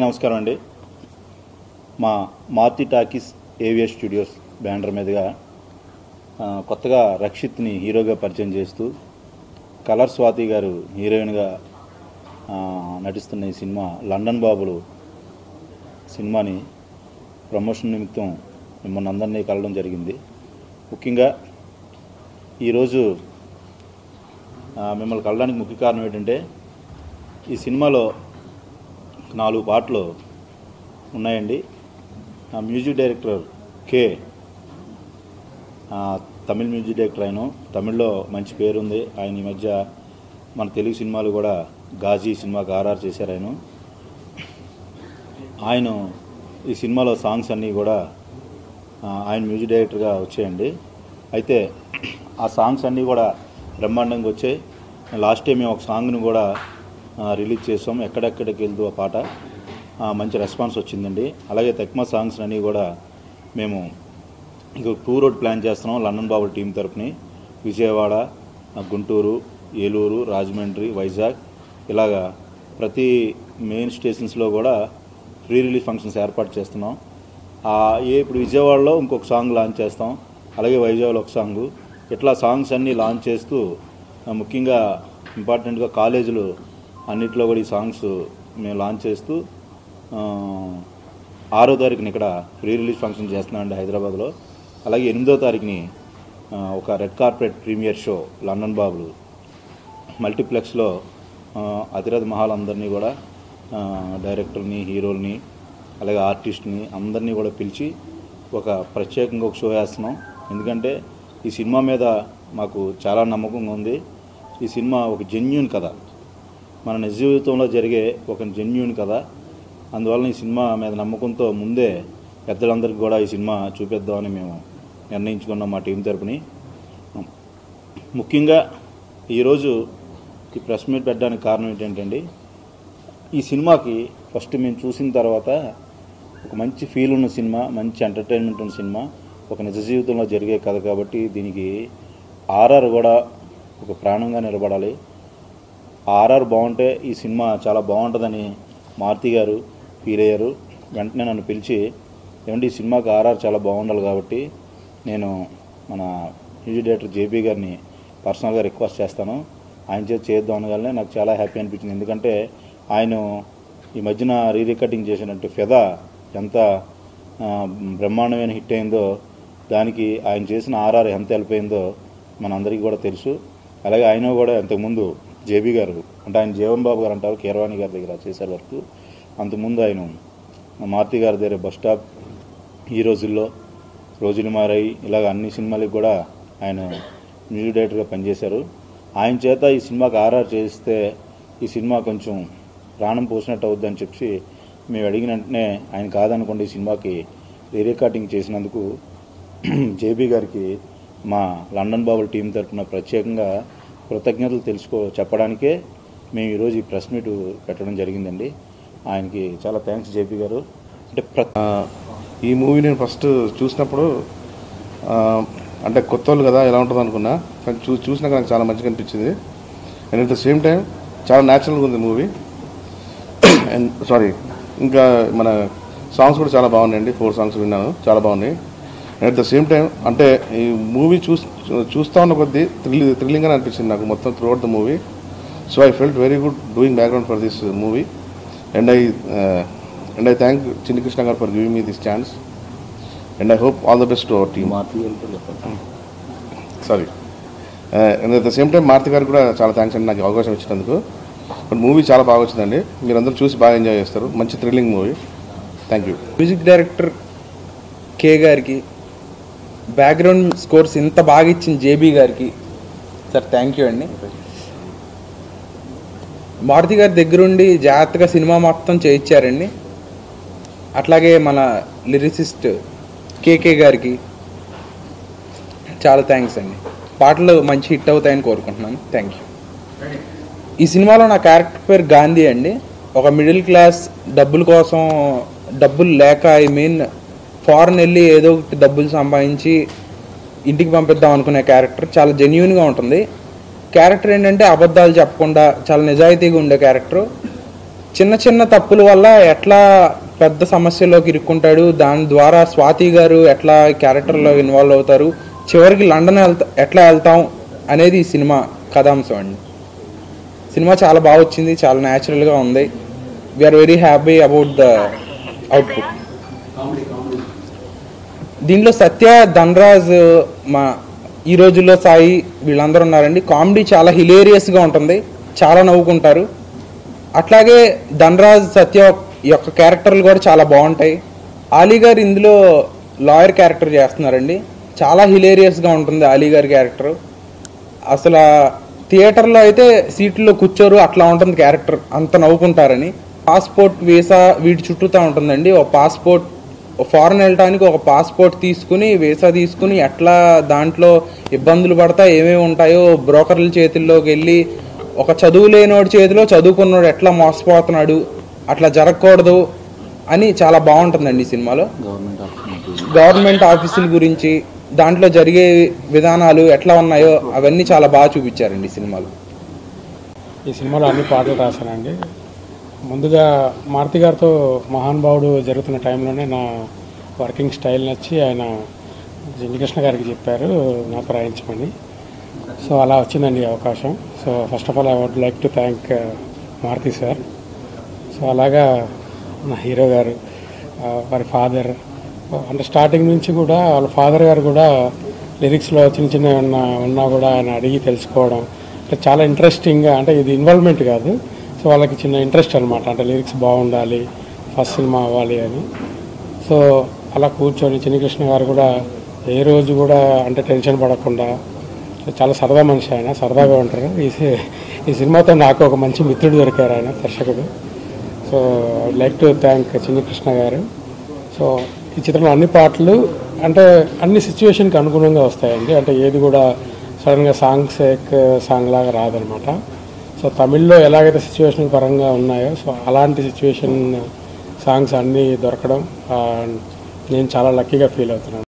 నమస్కారం అండి మా Marthi Talkies AVS studios banner మీదుగా ఆ, కొత్తగా రక్షిత్ని హీరోగా పరిచయం చేస్తూ కలర్ స్వాతి గారు హీరోయిన్గా ఆ, నటిస్తున్న ఈ సినిమా లండన్ బాబులు సినిమాని ప్రమోషన్ నిమిత్తం మిమ్మల్ని అందరినీ కలవడం జరిగింది ముఖ్యంగా ఈరోజు ఆ, మిమ్మల్ని కలవడానికి ముఖ్య కారణం ఏంటంటే ఈ సినిమాలో నాలుగు పాటలు ఉన్నాయండి ఆ మ్యూజిక్ డైరెక్టర్ కే ఆ, తమిళ్ మ్యూజిక్ డైరెక్టర్ ఆయన తమిళ్లో మంచి పేరుంది ఆయన ఈ మధ్య మన తెలుగు సినిమాలు కూడా గాజీ సినిమాకి ఆర్ఆర్ చేశారు ఆయన ఆయన ఈ సినిమాలో సాంగ్స్ అన్నీ కూడా ఆ, ఆయన మ్యూజిక్ డైరెక్టర్గా వచ్చాయండి అయితే ఆ సాంగ్స్ అన్నీ కూడా బ్రహ్మాండంగా వచ్చాయి లాస్ట్ టైం మేము ఒక సాంగ్ను కూడా ఆ, రిలీజ్ చేసాం ఎక్కడెక్కడికి వెళ్తూ ఆ పాట ఆ, మంచి రెస్పాన్స్ వచ్చిందండి అలాగే తెక్మా సాంగ్స్ అన్నీ కూడా మేము ఇంకో టూ రోడ్ ప్లాన్ చేస్తున్నాం లండన్ బాబు టీం తరపుని విజయవాడ ఆ, గుంటూరు ఏలూరు రాజమండ్రి వైజాగ్ ఇలాగా ప్రతి మెయిన్ స్టేషన్స్లో కూడా ప్రీ రిలీజ్ ఫంక్షన్స్ ఏర్పాటు చేస్తున్నాం ఆ, ఏ ఇప్పుడు విజయవాడలో ఇంకొక సాంగ్ లాంచ్ చేస్తాం అలాగే వైజాగ్లో ఒక సాంగ్ ఇట్లా సాంగ్స్ అన్నీ లాంచ్ చేస్తూ ఆ, ముఖ్యంగా ఇంపార్టెంట్గా కాలేజీలు అన్నిట్లో కూడా ఈ సాంగ్స్ మేము లాంచ్ చేస్తూ ఆ, ఆరో తారీఖున ఇక్కడ ప్రీ రిలీజ్ ఫంక్షన్ చేస్తున్నామండి హైదరాబాద్లో అలాగే ఎనిమిదో తారీఖుని ఆ, ఒక red carpet premiere show London Babulu మల్టీప్లెక్స్లో ఆ, అతిరథ మహాల్ అందరినీ కూడా ఆ, డైరెక్టర్ని హీరోల్ని అలాగే ఆర్టిస్ట్ని అందరినీ కూడా పిలిచి ఒక ప్రత్యేకంగా ఒక షో వేస్తున్నాం ఎందుకంటే ఈ సినిమా మీద మాకు చాలా నమ్మకంగా ఉంది ఈ సినిమా ఒక జెన్యున్ కథ మన నిజ జీవితంలో జరిగే ఒక జెన్యున్ కథ అందువల్ల ఈ సినిమా మీద నమ్మకంతో ముందే పెద్దలందరికీ కూడా ఈ సినిమా చూపిద్దామని మేము నిర్ణయించుకున్నాం మా టీం తరపుని ముఖ్యంగా ఈరోజు ఈ ప్రెస్ మీట్ పెట్టడానికి కారణం ఏంటంటే ఈ సినిమాకి ఫస్ట్ మేము చూసిన తర్వాత ఒక మంచి ఫీల్ ఉన్న సినిమా మంచి ఎంటర్టైన్మెంట్ ఉన్న సినిమా ఒక నిజ జీవితంలో జరిగే కథ కాబట్టి దీనికి ఆర్ఆర్ కూడా ఒక ప్రాణంగా నిలబడాలి ఆర్ఆర్ బాగుంటే ఈ సినిమా చాలా బాగుంటుందని మారుతి గారు ఫీల్ అయ్యారు వెంటనే నన్ను పిలిచి ఏమంటే ఈ సినిమాకి ఆర్ఆర్ చాలా బాగుండాలి కాబట్టి నేను మన మ్యూజిక్ డైరెక్టర్ జేపీ గారిని పర్సనల్గా రిక్వెస్ట్ చేస్తాను ఆయన చేతి చేద్దాం అనగానే నాకు చాలా హ్యాపీ అనిపించింది ఎందుకంటే ఆయన ఈ మధ్యన రీ రికార్డింగ్ చేసినట్టు ఫెదా ఎంత ఆ, బ్రహ్మాండమైన హిట్ అయిందో దానికి ఆయన చేసిన ఆర్ఆర్ ఎంత హెల్ప్ అయిందో మనందరికీ కూడా తెలుసు అలాగే ఆయన కూడా అంతకుముందు జేబీ గారు అంటే ఆయన జీవన్ బాబు గారు అంటారు కీరవాణి గారి దగ్గర చేశారు వర్క్ అంతకుముందు ఆయన మారుతి గారి దగ్గర బస్ స్టాప్ ఈ రోజుల్లో రోజులు మారాయి ఇలాగ అన్ని సినిమాలకు కూడా ఆయన మ్యూజిక్ డైరెక్టర్గా పనిచేశారు ఆయన చేత ఈ సినిమాకి ఆర్ఆర్ చేస్తే ఈ సినిమా కొంచెం ప్రాణం పోసినట్టు అవుద్దని చెప్పి మేము అడిగిన వెంటనే ఆయన కాదనుకోండి ఈ సినిమాకి రీ రికార్డింగ్ చేసినందుకు జేబీ గారికి మా లండన్ బాబుల టీం తరఫున ప్రత్యేకంగా కృతజ్ఞతలు తెలుసుకో చెప్పడానికే మేము ఈరోజు ఈ ప్రెస్ మీట్ పెట్టడం జరిగిందండి ఆయనకి చాలా థ్యాంక్స్ జేపీ గారు అంటే ప్ర ఆ, ఈ మూవీ నేను ఫస్ట్ చూసినప్పుడు ఆ, అంటే కొత్త వాళ్ళు కదా ఎలా ఉంటుంది అనుకున్నా కానీ చూ చూసినాక నాకు చాలా మంచిగా అనిపించింది and at the same time చాలా న్యాచురల్గా ఉంది మూవీ అండ్ సారీ ఇంకా మన సాంగ్స్ కూడా చాలా బాగున్నాయండి ఫోర్ సాంగ్స్ విన్నాను చాలా బాగున్నాయి and at the same time అంటే ఈ మూవీ చూస్ చూస్తా ఉన్న కొద్దీ థ్రిల్ థ్రిల్లింగ్ అని అనిపించింది నాకు మొత్తం throughout the movie so I felt very good doing background for this movie and I and I thank Chinni Krishna garu for giving me this chance and I hope all the best to our team sorry and at the same time Maruthi garu కూడా చాలా thanks అండి నాకు ఈ అవకాశం ఇచ్చినందుకు but movie చాలా బాగా వచ్చిందండి మీరందరూ చూసి బాగా ఎంజాయ్ చేస్తారు మంచి thrilling movie thank you music director K గారికి బ్యాక్గ్రౌండ్ స్కోర్స్ ఇంత బాగా ఇచ్చిన జేబీ గారికి సార్ థ్యాంక్ యూ అండి మారుతి గారి దగ్గరుండి జాగ్రత్తగా సినిమా మొత్తం చేయించారండి అట్లాగే మన లిరిసిస్ట్ కేకే గారికి చాలా థ్యాంక్స్ అండి పాటలు మంచి హిట్ అవుతాయని కోరుకుంటున్నాను థ్యాంక్ యూ ఈ సినిమాలో నా క్యారెక్టర్ పేరు గాంధీ అండి ఒక మిడిల్ క్లాస్ డబ్బుల కోసం డబ్బులు లేక ఐ మీన్ ఫారెన్ వెళ్ళి ఏదో ఒకటి డబ్బులు సంపాదించి ఇంటికి పంపిద్దాం అనుకునే క్యారెక్టర్ చాలా జెన్యున్గా ఉంటుంది క్యారెక్టర్ ఏంటంటే అబద్ధాలు చెప్పకుండా చాలా నిజాయితీగా ఉండే క్యారెక్టర్ చిన్న చిన్న తప్పుల వల్ల ఎట్లా పెద్ద సమస్యలోకి ఇరుక్కుంటాడు దాని ద్వారా స్వాతి గారు ఎట్లా క్యారెక్టర్లో ఇన్వాల్వ్ అవుతారు చివరికి లండన్ వెళ్తా ఎట్లా వెళ్తాం అనేది ఈ సినిమా కథాంశం అండి సినిమా చాలా బాగా వచ్చింది చాలా న్యాచురల్గా ఉంది we're very happy about the output దీంట్లో సత్య ధనరాజ్ మా ఈ రోజుల్లో సాయి వీళ్ళందరూ ఉన్నారండి కామెడీ చాలా హిలేరియస్గా ఉంటుంది చాలా నవ్వుకుంటారు అట్లాగే ధనరాజ్ సత్య యొక్క క్యారెక్టర్లు కూడా చాలా బాగుంటాయి ఆలీ గారు ఇందులో లాయర్ క్యారెక్టర్ చేస్తున్నారండి చాలా హిలేరియస్గా ఉంటుంది ఆలీ గారి క్యారెక్టర్ అసలు ఆ థియేటర్లో అయితే సీట్లో కూర్చోరు అట్లా ఉంటుంది క్యారెక్టర్ అంత నవ్వుకుంటారని పాస్పోర్ట్ వీసా వీటి చుట్టూతా ఉంటుందండి ఒక పాస్పోర్ట్ ఫారెన్ వెళ్ళటానికి ఒక పాస్పోర్ట్ తీసుకుని వీసా తీసుకుని ఎట్లా దాంట్లో ఇబ్బందులు పడతా ఏమేమి ఉంటాయో బ్రోకర్ల చేతుల్లోకి వెళ్ళి ఒక చదువు లేనోడి చేతిలో చదువుకున్నోడు ఎట్లా మోసపోతున్నాడు అట్లా జరగకూడదు అని చాలా బాగుంటుందండి ఈ సినిమాలో గవర్నమెంట్ ఆఫీస్ గవర్నమెంట్ ఆఫీసుల గురించి దాంట్లో జరిగే విధానాలు ఎట్లా ఉన్నాయో అవన్నీ చాలా బాగా చూపించారండి ఈ సినిమాలో ఈ సినిమాలో అన్ని పాటలు రాశానండి ముందుగా మారుతి గారితో మహానుభావుడు జరుగుతున్న టైంలోనే నా వర్కింగ్ స్టైల్ నచ్చి ఆయన జిండికృష్ణ గారికి చెప్పారు నాతో రాయించమని సో అలా వచ్చిందండి ఈ అవకాశం so first of all I would like to thank Maruthi sir so అలాగా నా హీరో గారు ఆ, వారి ఫాదర్ అంటే స్టార్టింగ్ నుంచి కూడా వాళ్ళ ఫాదర్ గారు కూడా లిరిక్స్లో చిన్న చిన్న ఉన్నా ఉన్నా కూడా ఆయన అడిగి తెలుసుకోవడం అంటే చాలా ఇంట్రెస్టింగ్గా అంటే ఇది ఇన్వాల్వ్మెంట్ కాదు సో వాళ్ళకి చిన్న ఇంట్రెస్ట్ అనమాట అంటే లిరిక్స్ బాగుండాలి ఫస్ట్ సినిమా అవ్వాలి అని సో అలా కూర్చొని చిన్నకృష్ణ గారు కూడా ఏ రోజు కూడా అంటే టెన్షన్ పడకుండా చాలా సరదా మనిషి ఆయన సరదాగా ఉంటారు ఈ సి- ఈ సినిమాతో నాకు ఒక మంచి మిత్రుడు దొరికారు ఆయన దర్శకుడు so I like to thank Chinnakrishna garu so ఈ చిత్రంలో అన్ని పాటలు అంటే అన్ని సిచ్యువేషన్కి అనుగుణంగా వస్తాయండి అంటే ఏది కూడా సడన్గా సాంగ్స్ ఎక్ సాంగ్ లాగా రాదనమాట సో తమిళ్లో ఎలాగైతే సిచ్యువేషన్ పరంగా ఉన్నాయో సో అలాంటి సిచ్యువేషన్ సాంగ్స్ అన్నీ దొరకడం ఆ, నేను చాలా లక్కీగా ఫీల్ అవుతున్నాను